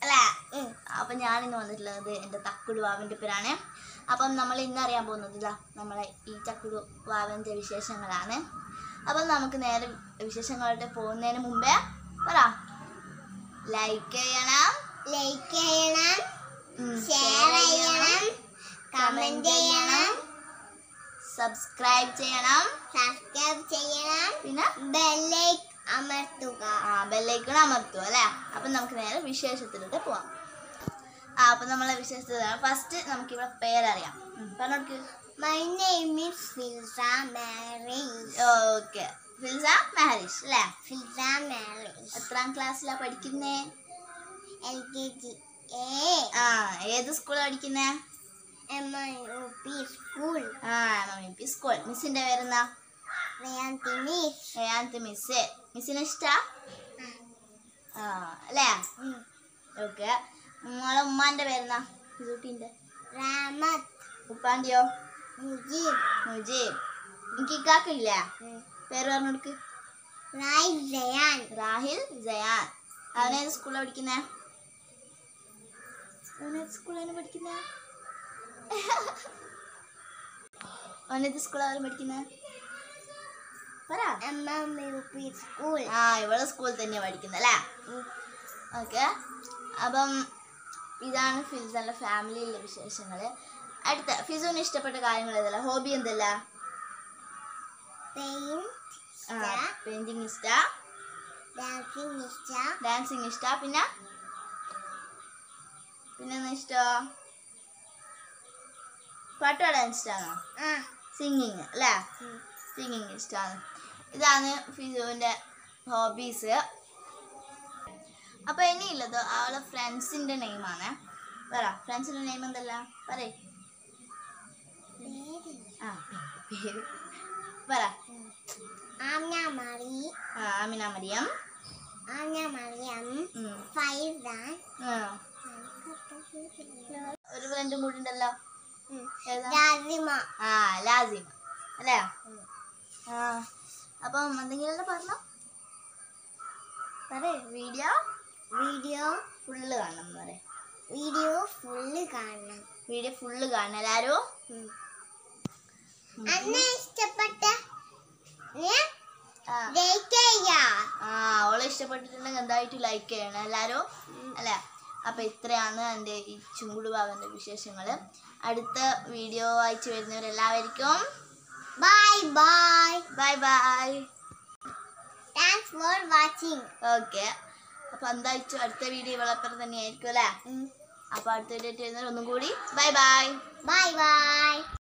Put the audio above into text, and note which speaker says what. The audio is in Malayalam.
Speaker 1: അല്ലേ അപ്പം ഞാനിന്ന് വന്നിട്ടുള്ളത് എൻ്റെ തക്കുടു വാവിൻ്റെ പേരാണ് അപ്പം നമ്മൾ ഇന്ന് അറിയാൻ പോകുന്നത് ഇതാ നമ്മളെ ഈ ചക്കുടു വാവിൻ്റെ വിശേഷങ്ങളാണ് അപ്പം നമുക്ക് നേരെ വിശേഷങ്ങളുടെ പോകുന്നതിന് മുമ്പേ പറ ലൈക്ക് ചെയ്യണം
Speaker 2: ലൈക്ക് ചെയ്യണം
Speaker 1: ഉം,
Speaker 2: ഷെയർ ചെയ്യണം കമന്റ് ചെയ്യണം
Speaker 1: സബ്സ്ക്രൈബ് ചെയ്യണം
Speaker 2: സബ്സ്ക്രൈബ് ചെയ്യണം
Speaker 1: പിന്നെ
Speaker 2: ബെല്ലൈക്ക് അമർത്തുക
Speaker 1: ആ ബെല്ലൈക്കൺ അമർത്തുക അല്ലേ അപ്പം നമുക്ക് നേരെ വിശേഷത്തിലൂടെ പോവാം ആ അപ്പം നമ്മളെ വിശേഷത്തിൽ ഫസ്റ്റ് നമുക്ക് ഇവിടെ പേരറിയാം ഉം, പറഞ്ഞോക്ക്
Speaker 2: my name is Filsa Maris
Speaker 1: okay Filsa Marish അല്ലേ
Speaker 2: ഫിൽസ മാരീസ്
Speaker 1: എത്രാം ക്ലാസ്സിലാ പഠിക്കുന്നേ
Speaker 2: എൽ കെ ജി എ
Speaker 1: ആ ഏത് സ്കൂളിൽ പഠിക്കുന്നേ
Speaker 2: M I U P school
Speaker 1: ആ എം പി സ്കൂൾ മിസ്സിന്റെ പേരെന്നാ
Speaker 2: റയാന്തി മിസ്
Speaker 1: റയാന്ത് മിസ് മിസ്സിന് ഇഷ്ടാ ആ അല്ലേ ഓക്കെ നിങ്ങളെ ഉമ്മാന്റെ പേരെന്നാ കുട്ടീൻ്റെ
Speaker 2: റാമത്ത്
Speaker 1: ഉപ്പാൻ്റെയോ
Speaker 2: മുജീബ്
Speaker 1: മുജീബ് എനിക്ക് ഇക്കാക്കില്ല പേര് പറഞ്ഞെടുക്ക്
Speaker 2: റായ് ജയാൻ
Speaker 1: രാഹിൽ ജയാൻ അവനേത് സ്കൂളിലാണ് പഠിക്കുന്നേ അവനേത് സ്കൂളിലാണ് പഠിക്കുന്നേ അവനേത് സ്കൂളാണ് പഠിക്കുന്നേ പറ
Speaker 2: M M U P school
Speaker 1: ആ ഇവിടെ സ്കൂളിൽ തന്നെയാണ് പഠിക്കുന്നത് അല്ലേ ഓക്കെ അപ്പം ഇതാണ് ഫിൽസന്റെ ഫാമിലിയിലെ വിശേഷങ്ങൾ അടുത്ത ഫിസുവിന് ഇഷ്ടപ്പെട്ട കാര്യങ്ങൾ ഏതല്ല ഹോബി എന്തല്ല
Speaker 2: പെയിന്റ്
Speaker 1: പെയിന്റിങ് ഇഷ്ട
Speaker 2: ഡാൻസിങ് ഇഷ്ട
Speaker 1: ഡാൻസിങ് ഇഷ്ട പിന്നെ പിന്നെ എന്താ ഇഷ്ടം പാട്ട് പാടാൻ ഇഷ്ടമാണോ
Speaker 2: ആ
Speaker 1: സിംഗിങ് അല്ലേ
Speaker 2: ഉം.
Speaker 1: സിംഗിങ് ഇഷ്ടമാണ് ഇതാണ് ഫിസുവിൻ്റെ ഹോബീസ് അപ്പോൾ ഇനിയുള്ളത് അവളെ ഫ്രണ്ട്സിൻ്റെ നെയിമാണ് പറ ഫ്രണ്ട്സിൻ്റെ നെയിം എന്തല്ല പറയ്
Speaker 2: പേര്
Speaker 1: ആ പേര് പറ
Speaker 2: ആമ്ന മറി
Speaker 1: ആ ആമിന മരിയം
Speaker 2: ആമ്ന മറിയം
Speaker 1: ഉം.
Speaker 2: ഫൈസാൻ
Speaker 1: ആ. ഒരു ഫ്രണ്ടും കൂടി ഉണ്ടല്ലോ ഏതാ
Speaker 2: രാസിമ
Speaker 1: ആ ലാസിമ അല്ലേ ആ അപ്പം എന്തെങ്കിലും പറഞ്ഞോ പറയ് വീഡിയോ
Speaker 2: വീഡിയോ
Speaker 1: ഫുള്ള് കാണണം എന്ന് പറയാം
Speaker 2: വീഡിയോ ഫുള്ള് കാണണം
Speaker 1: വീഡിയോ ഫുള്ള് കാണണം എല്ലാവരും
Speaker 2: അന്നെ ഇഷ്ടപ്പെട്ട
Speaker 1: ആ
Speaker 2: ലൈക്ക് ചെയ്യാ
Speaker 1: ആ അവളെ ഇഷ്ടപ്പെട്ടിട്ടുണ്ടെങ്കിൽ എന്തായിട്ട് ലൈക്ക് ചെയ്യണം എല്ലാവരും അല്ലേ അപ്പം ഇത്രയാണ് എൻ്റെ ഈ ചുങ്കുടു ബാബൻ്റെ വിശേഷങ്ങൾ അടുത്ത വീഡിയോ അയച്ചു വരുന്നവരെല്ലാവർക്കും
Speaker 2: bye bye
Speaker 1: bye bye
Speaker 2: thanks for watching
Speaker 1: okay അപ്പം എന്തായിച്ചു അടുത്ത വീഡിയോ ഇവളപ്പുറം തന്നെയായിരിക്കും അല്ലേ അപ്പോൾ അടുത്ത വീഡിയോ ആയിട്ട് വരുന്നവർ ഒന്നും കൂടി ബൈ ബൈ
Speaker 2: ബൈ ബൈ